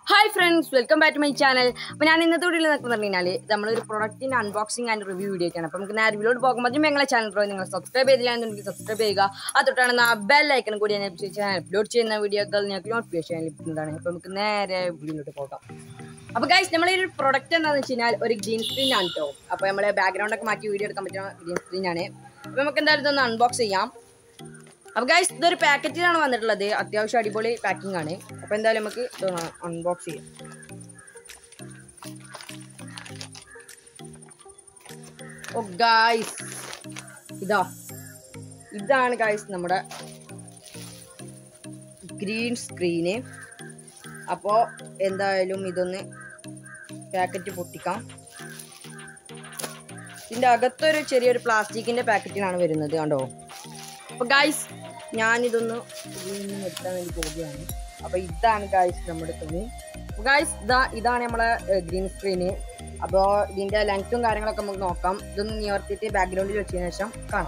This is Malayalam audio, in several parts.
hi friends welcome back to my channel അപ്പോൾ ഞാൻ ഇന്നത്തെ വീഡിയോയിൽ നിൽക്കുന്നത് പറഞ്ഞാൽ നമ്മളൊരു പ്രൊഡക്റ്റിൻ്റെ അൺബോക്സിംഗ് ആൻഡ് റിവ്യൂ വീഡിയോ ഒക്കെയാണ് അപ്പോൾ നമുക്ക് നേരെ റിവ്യൂലോട്ട് പോകുമ്പോൾ ഞങ്ങളെ ചാനൽ പോയി നിങ്ങൾ സബ്സ്ക്രൈബ് ചെയ്തില്ലാന്നുണ്ടെങ്കിൽ സബ്സ്ക്രൈബ് ചെയ്യുക അതുകൊണ്ടാണ് ആ ബെൽ ഐക്കൺ കൂടി ഞാൻ ചാനൽ അപ്ലോഡ് ചെയ്യുന്ന വീഡിയോകൾ ഞങ്ങൾക്ക് നോട്ടിഫിക്കേഷൻ ലഭിക്കുന്നതാണ് അപ്പോൾ നമുക്ക് നേരെ വീഡിയോയിലോട്ട് പോകാം അപ്പോൾ ഗൈസ് നമ്മളെ ഒരു പ്രൊഡക്റ്റ് എന്താണെന്ന് വെച്ച് കഴിഞ്ഞാൽ ഒരു ഗ്രീൻ സ്ക്രീൻ ആണ് കേട്ടോ അപ്പോൾ നമ്മളെ ബാക്ക്ഗ്രൗണ്ട് ഒക്കെ മാറ്റി വീഡിയോ എടുക്കാൻ പറ്റുന്ന ഗ്രീൻ സ്ക്രീൻ ആണ് അപ്പോൾ നമുക്ക് എന്തായാലും ഇതൊന്ന് അൺബോക്സ് ചെയ്യാം അപ്പോൾ ഗൈസ് ഇതൊരു പാക്കറ്റിലാണ് വന്നിട്ടുള്ളത് അത്യാവശ്യം അടിപൊളി പാക്കിംഗ് ആണ് അപ്പോൾ എന്തായാലും നമുക്ക് ഇതൊന്ന് അൺബോക്സ് ചെയ്യാം ഓ ഗായ്സ് ഇതാ ഇതാണ് ഗായ്സ് നമ്മുടെ ഗ്രീൻ സ്ക്രീന് അപ്പോൾ എന്തായാലും ഇതൊന്ന് പാക്കറ്റ് പൊട്ടിക്കാം ഇതിൻ്റെ അകത്തൊരു ചെറിയൊരു പ്ലാസ്റ്റിക്കിൻ്റെ പാക്കറ്റിലാണ് വരുന്നത് കണ്ടോ അപ്പോൾ ഗായ്സ് ഞാനിതൊന്ന് ഇതിൽ നിന്ന് എടുക്കാൻ വേണ്ടി പോവുകയാണ് അപ്പോൾ ഇതാണ് ഗായ്സ് നമ്മുടെ തുണി ഗായ്സ് ഇതാ ഇതാണ് നമ്മളെ ഗ്രീൻ സ്ക്രീന് അപ്പോൾ ഇതിൻ്റെ ലെങ്ത്തും കാര്യങ്ങളൊക്കെ നമുക്ക് നോക്കാം ഇതൊന്ന് നിവർത്തിയിട്ട് ബാക്ക്ഗ്രൗണ്ടിൽ വെച്ചതിന് ശേഷം കാണാം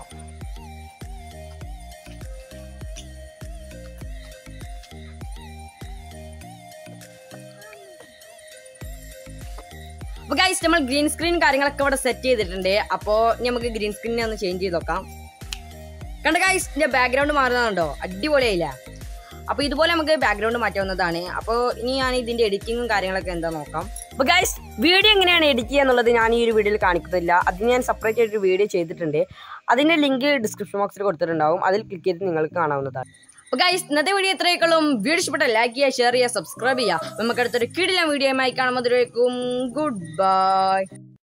അപ്പോൾ ഗൈസ് നമ്മൾ ഗ്രീൻ സ്ക്രീൻ കാര്യങ്ങളൊക്കെ ഇവിടെ സെറ്റ് ചെയ്തിട്ടുണ്ട് അപ്പോൾ നമുക്ക് ഗ്രീൻ സ്ക്രീനെ ഒന്ന് ചേഞ്ച് ചെയ്ത് നോക്കാം കണ്ട ഗൈസ് ഇതിന്റെ ബാക്ക്ഗ്രൗണ്ട് മാറുന്നുണ്ടോ അടിപൊളിയായില്ല അപ്പോൾ ഇതുപോലെ നമുക്ക് ബാക്ക്ഗ്രൗണ്ട് മാറ്റാവുന്നതാണ് അപ്പോൾ ഇനി ഞാൻ ഇതിന്റെ എഡിറ്റിങ്ങും കാര്യങ്ങളൊക്കെ എന്താ നോക്കാം അപ്പോൾ ഗൈസ് വീഡിയോ എങ്ങനെയാണ് എഡിറ്റ് ചെയ്യുക എന്നുള്ളത് ഞാൻ ഈ ഒരു വീഡിയോയിൽ കാണിക്കുന്നില്ല അതിന് ഞാൻ സെപ്പറേറ്റ് ആയിട്ട് വീഡിയോ ചെയ്തിട്ടുണ്ട് അതിന്റെ ലിങ്ക് ഡിസ്ക്രിപ്ഷൻ ബോക്സിൽ കൊടുത്തിട്ടുണ്ടാവും അതിൽ ക്ലിക്ക് ചെയ്ത് നിങ്ങൾക്ക് കാണാവുന്നതാണ് അപ്പോൾ ഗൈസ് ഇന്നത്തെ വീഡിയോ എത്രയൊക്കെയും വീഡിയോ ഇഷ്ടപ്പെട്ട ലൈക്ക് ചെയ്യുക ഷെയർ ചെയ്യുക സബ്സ്ക്രൈബ് ചെയ്യുക നമുക്ക് അടുത്തൊരു കിടിലം വീഡിയോയുമായി കാണുമ്പോൾ ഗുഡ് ബൈ